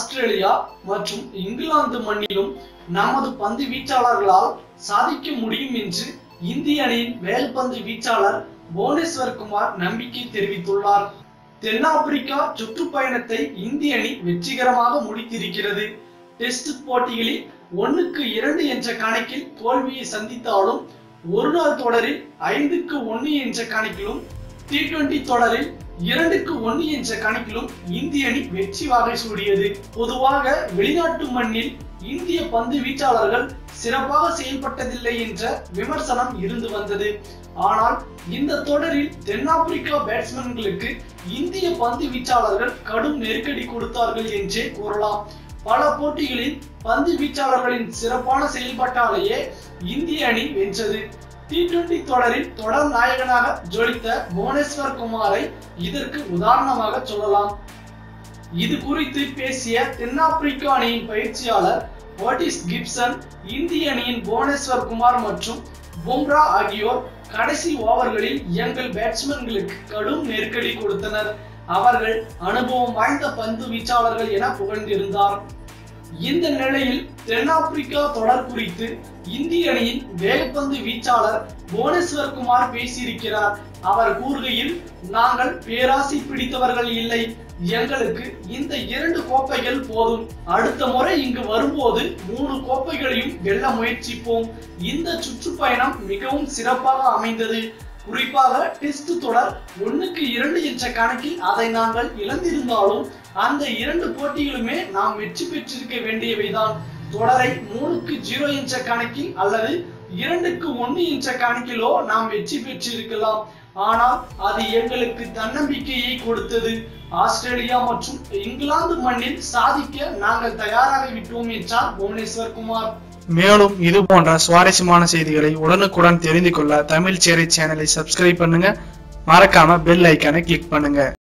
Australia மற்றும் இங்கிலாந்து மண்ணிலும் நமது பந்து வீச்சாளர்களால் சாதிக்க முடியும் என்று இந்திய அணியின் வேல்பந்து வீச்சாளர் புவனேஸ்வர் குமார் நம்பிக்கை தெரிவித்துள்ளார் தென்னாப்பிரிக்கா சுற்றுப்பயணத்தை இந்திய அணி வெற்றிகரமாக முடித்திருக்கிறது டெஸ்ட் போட்டிகளில் ஒன்னுக்கு இரண்டு என்ற கணக்கில் தோல்வியை சந்தித்தாலும் ஒருநாள் தொடரில் ஐந்துக்கு ஒன்னு என்ற கணக்கிலும் டி டுவெண்டி தொடரில் இரண்டுக்கு ஒன்னு என்ற கணக்கிலும் இந்திய அணி வெற்றி வாகை சூடியது பொதுவாக வெளிநாட்டு மண்ணில் இந்திய பந்து வீச்சாளர்கள் சிறப்பாக செயல்பட்டதில்லை என்ற விமர்சனம் இருந்து வந்தது ஆனால் இந்த தொடரில் தென்னாப்பிரிக்கா பேட்ஸ்மேன்களுக்கு இந்திய பந்து வீச்சாளர்கள் கடும் நெருக்கடி கொடுத்தார்கள் என்றே கூறலாம் பல போட்டிகளில் பந்து வீச்சாளர்களின் சிறப்பான செயல்பாட்டாலேயே இந்திய அணி வென்றது டி டுவெண்டி தொடரில் தொடர் நாயகனாக ஜொலித்த புவனேஸ்வர் குமாரை இதற்கு உதாரணமாக சொல்லலாம் இது குறித்து பேசிய தென்னாப்பிரிக்க அணியின் பயிற்சியாளர் ஓட்டிஸ் கிப்சன் இந்திய அணியின் புவனேஸ்வர் குமார் மற்றும் பும்ரா ஆகியோர் கடைசி ஓவர்களில் எங்கள் பேட்ஸ்மேன்களுக்கு கடும் நெருக்கடி கொடுத்தனர் அவர்கள் அனுபவம் வாய்ந்த பந்து வீச்சாளர்கள் என புகழ்ந்திருந்தார் இந்த நிலையில் தென்னாப்பிரிக்கா தொடர் குறித்து இந்திய அணியின் வேகப்பந்து வீச்சாளர் புவனேஸ்வர் குமார் பேசியிருக்கிறார் அவர் கூறுகையில் நாங்கள் பேராசை பிடித்தவர்கள் இல்லை எங்களுக்கு இந்த இரண்டு கோப்பைகள் போதும் அடுத்த முறை இங்கு வரும்போது மூணு கோப்பைகளையும் வெல்ல முயற்சிப்போம் இந்த சுற்றுப்பயணம் மிகவும் சிறப்பாக அமைந்தது குறிப்பாக டெஸ்ட் தொடர் ஒன்னுக்கு இரண்டு என்ற கணக்கில் அதை நாங்கள் இழந்திருந்தாலும் அந்த இரண்டு போட்டிகளுமே நாம் வெற்றி பெற்றிருக்க வேண்டியவைதான் தொடரை மூணுக்கு ஜீரோ என்ற கணக்கில் அல்லது இரண்டுக்கு ஒன்னு என்ற கணக்கிலோ நாம் வெற்றி பெற்றிருக்கலாம் ஆனால் அது எங்களுக்கு தன்னம்பிக்கையை கொடுத்தது ஆஸ்திரேலியா மற்றும் இங்கிலாந்து மண்ணில் சாதிக்க நாங்கள் தயாராக விட்டோம் என்றார் புவனேஸ்வர் குமார் மேலும் இது போன்ற சுவாரஸ்யமான செய்திகளை உடனுக்குடன் தெரிந்து கொள்ள தமிழ் சேரை சேனலை சப்ஸ்கிரைப் பண்ணுங்க மறக்காம பெல் ஐக்கானை கிளிக் பண்ணுங்க